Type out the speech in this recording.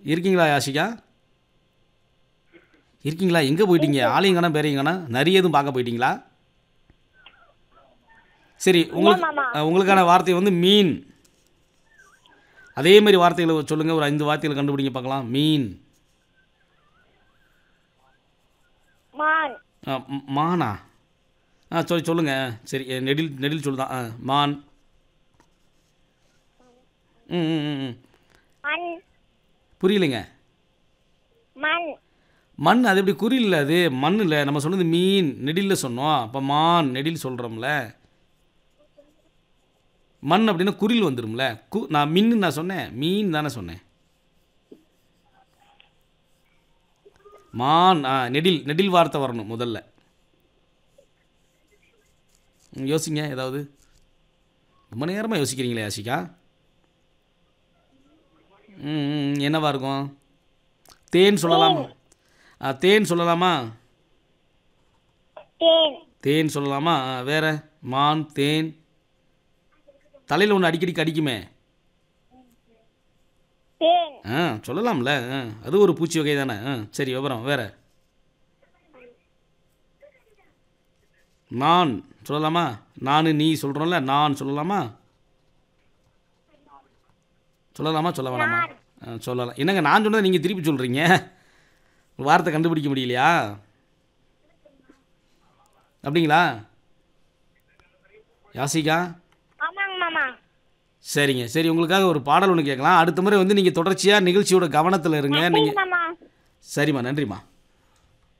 இருக்கீங்களா யாஷிகா இருக்கீங்களா எங்கே போயிட்டீங்க ஆலயங்கண்ணா பேரையங்கண்ணா நிறைய எதுவும் பார்க்க போயிட்டீங்களா சரி உங்களுக்கு மாமா. அஹ், உங்களுக்கான வார்த்தை வந்து மீன் அதே மாதிரி வார்த்தைகளை சொல்லுங்கள் ஒரு ஐந்து வார்த்தைகளை கண்டுபிடிங்க பார்க்கலாம் மீன் மான் ஆ, ம், மானா ஆ சொல்லி சொல்லுங்கள் சரி அஹ், நெடில் நெடில் சொல்லுதான் ஆ மான் ம் ம் ம், ம் மண் புரியலைங்க மண் மண் அது எப்படி குறியில் அது மண் இல்லை நம்ம சொன்னது மீன் நெடிலில் சொன்னோம் அப்போ மான் நெடில் சொல்கிறோம்ல மண் அப்படின்னா குறில் வந்துடும்ல கு நான் மின்னு நான் சொன்னேன் மீன் தானே சொன்னேன் மான் ஆ நெடில் நெடில் வார்த்தை வரணும் முதல்ல ம், யோசிங்க ஏதாவது ரொம்ப நேரமாக யோசிக்கிறீங்களே யாசிகா ம் ம், என்னவா இருக்கும் தேன் சொல்லலாமா ஆ தேன் சொல்லலாமா தேன் தேன் சொல்லலாமா ஆ, வேற மான் தேன் தலையில் ஒன்று அடிக்கடி கடிக்குமே தேன் ஆ சொல்லலாம்ல ஆ அது ஒரு பூச்சி வகை தானே ஆ சரி விவரம் வேற நான் சொல்லலாமா நான் நீ சொல்கிறோம்ல நான் சொல்லலாமா சொல்லலாமா சொல்ல வேணாமா ஆ சொல்லலாம் என்னங்க நான் சொன்னதை நீங்கள் திருப்பி சொல்கிறீங்க வார்த்தை கண்டுபிடிக்க முடியலையா அப்படிங்களா யாசிகா ஆமாங்க மாமா சரிங்க சரி உங்களுக்காக ஒரு பாடல் ஒன்று கேட்கலாம் அடுத்த முறை வந்து நீங்கள் தொடர்ச்சியாக நிகழ்ச்சியோட கவனத்தில் இருங்க நீங்கள் மாமா சரிம்மா நன்றிம்மா